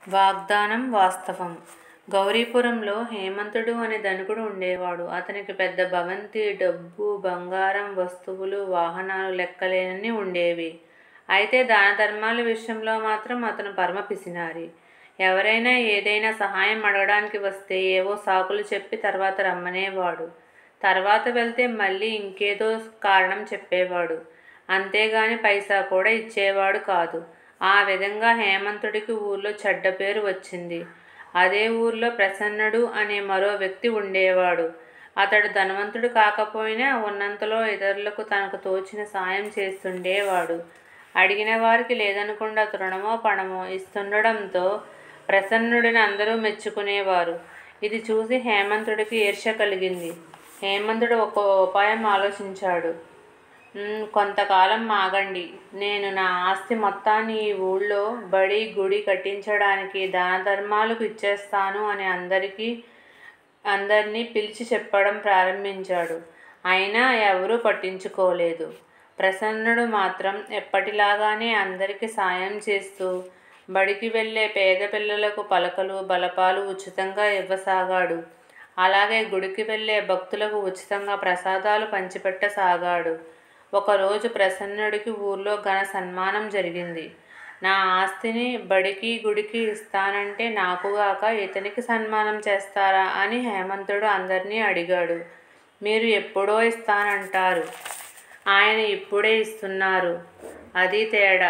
వాగ్దానం వాస్తవం గౌరీపురంలో హేమంతుడు అనే ధనికుడు ఉండేవాడు. అతనికి పెద్ద భవంతి, డబ్బు, బంగారం, వస్తువులు, వాహనాలు లెక్కలేనన్ని ఉండేవి. అయితే దానధర్మాల విషయంలో మాత్రం అతను పరమ పిసినారి. ఎవరైనా ఏదైనా సహాయం అడగడానికి వస్తే ఏవో సాకులు చెప్పి తర్వాత రమ్మనేవాడు. తర్వాత వెళ్తే మళ్ళీ ఇంకేదో కారణం చెప్పేవాడు. అంతేగాని పైసా కూడా ఇచ్చేవాడు కాదు. ఆ విధంగా హేమంతుడికి ఊర్లో చెడ్డపేరు వచ్చింది. అదే ఊర్లో ప్రసన్నుడు అనే మరో వ్యక్తి ఉండేవాడు. అతడు ధనవంతుడు కాకపోయినా ఉన్నంతలో ఇతరులకు తనకు తోచిన సాయం చేస్తుండేవాడు. అడిగిన వారికి లేదనకుండా తృణమో పణమో ఇస్తుండడంతో ప్రసన్నుడిని అందరూ మెచ్చుకునేవారు. ఇది చూసి హేమంతుడికి ఈర్ష్య కలిగింది. హేమంతుడు ఒక ఉపాయం ఆలోచించాడు. కొంతకాలం ఆగండి. నేను నా ఆస్తి మొత్తాన్ని ఈ ఊళ్ళో బడి, గుడి కట్టించడానికి దానధర్మాలకు ఇచ్చేస్తాను అని అందరికీ అందర్నీ పిలిచి చెప్పడం ప్రారంభించాడు. అయినా ఎవరూ పట్టించుకోలేదు. ప్రసన్నుడు మాత్రం ఎప్పటిలాగానే అందరికీ సాయం చేస్తూ బడికి వెళ్ళే పేద పిల్లలకు పలకలు, బలపాలు ఉచితంగా ఇవ్వసాగాడు. అలాగే గుడికి వెళ్ళే భక్తులకు ఉచితంగా ప్రసాదాలు పంచిపెట్టసాగాడు. ఒకరోజు ప్రసన్నుడికి ఊర్లో ఘన సన్మానం జరిగింది. నా ఆస్తిని బడికి, గుడికి ఇస్తానంటే నాకుగాక ఇతనికి సన్మానం చేస్తారా అని హేమంతుడు అందర్నీ అడిగాడు. మీరు ఎప్పుడో ఇస్తానంటారు. ఆయన ఇప్పుడే ఇస్తున్నారు. అదీ తేడా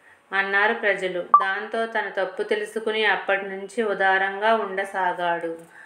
అన్నారు ప్రజలు. దాంతో తన తప్పు తెలుసుకుని అప్పటినుంచి ఉదారంగా ఉండసాగాడు.